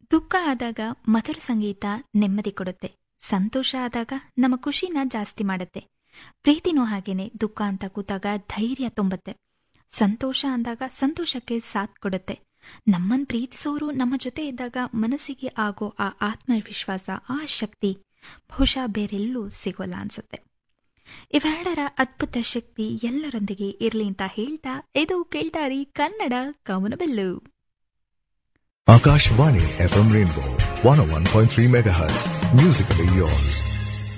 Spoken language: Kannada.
ದುಃಖ ಆದಾಗ ಮಧುರ ಸಂಗೀತ ನೆಮ್ಮದಿ ಕೊಡುತ್ತೆ ಸಂತೋಷ ಆದಾಗ ನಮ್ಮ ಖುಷಿನ ಜಾಸ್ತಿ ಮಾಡುತ್ತೆ ಪ್ರೀತಿನೂ ಹಾಗೇನೆ ದುಃಖ ಅಂತ ಕೂತಾಗ ಧೈರ್ಯ ತುಂಬುತ್ತೆ ಸಂತೋಷ ಅಂದಾಗ ಸಂತೋಷಕ್ಕೆ ಸಾಥ್ ಕೊಡುತ್ತೆ ನಮ್ಮನ್ ಪ್ರೀತಿಸೋರು ನಮ್ಮ ಜೊತೆ ಇದ್ದಾಗ ಮನಸ್ಸಿಗೆ ಆಗೋ ಆ ಆತ್ಮವಿಶ್ವಾಸ ಆ ಶಕ್ತಿ ಬಹುಶಃ ಬೇರೆಲ್ಲೂ ಸಿಗೋಲ್ಲ ಅನ್ಸುತ್ತೆ ಇವೆರಡರ ಅದ್ಭುತ ಶಕ್ತಿ ಎಲ್ಲರೊಂದಿಗೆ ಇರ್ಲಿ ಅಂತ ಹೇಳ್ತಾ ಇದು ಕೇಳ್ತಾರಿ Kannada ಕವನಬೆಲ್ಲು Akashvani FM Rainbow 101.3 MHz. Musically yours.